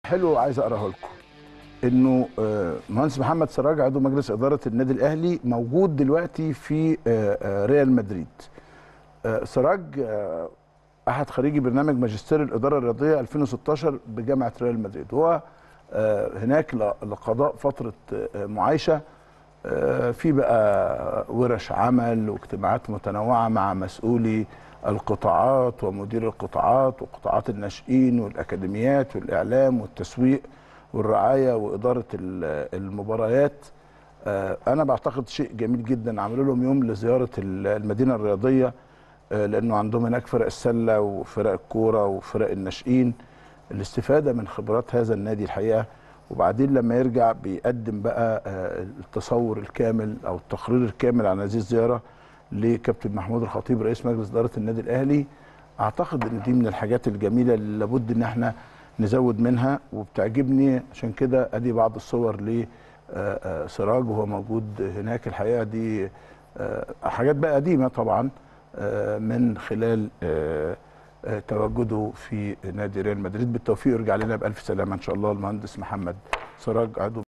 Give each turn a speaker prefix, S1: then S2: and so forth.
S1: حلو عايز اقراه لكم انه آه، مهندس محمد سراج عضو مجلس اداره النادي الاهلي موجود دلوقتي في آه، آه، ريال مدريد آه، سراج آه، احد خريجي برنامج ماجستير الاداره الرياضيه 2016 بجامعه ريال مدريد هو آه، هناك ل- لقضاء فتره آه، معايشه آه، في بقى ورش عمل واجتماعات متنوعه مع مسؤولي القطاعات ومدير القطاعات وقطاعات الناشئين والاكاديميات والاعلام والتسويق والرعايه واداره ال- المباريات آه، انا بعتقد شيء جميل جدا عملوا لهم يوم لزياره ال- المدينه الرياضيه آه، لانه عندهم هناك فرق السله وفرق الكوره وفرق الناشئين الاستفاده من خبرات هذا النادي الحقيقه وبعدين لما يرجع بيقدم بقى آه، التصور الكامل او التقرير الكامل عن هذه الزياره لكابتن محمود الخطيب رئيس مجلس اداره النادي الاهلي اعتقد ان دي من الحاجات الجميله اللي لابد ان احنا نزود منها وبتعجبني عشان كده ادي بعض الصور ل آه، آه، سراج وهو موجود هناك الحقيقه دي آه، حاجات بقى قديمه طبعا آه، من خلال آه، آه، تواجده في نادي ريال مدريد بالتوفيق يرجع لنا بالف سلامه ان شاء الله المهندس محمد سراج عضو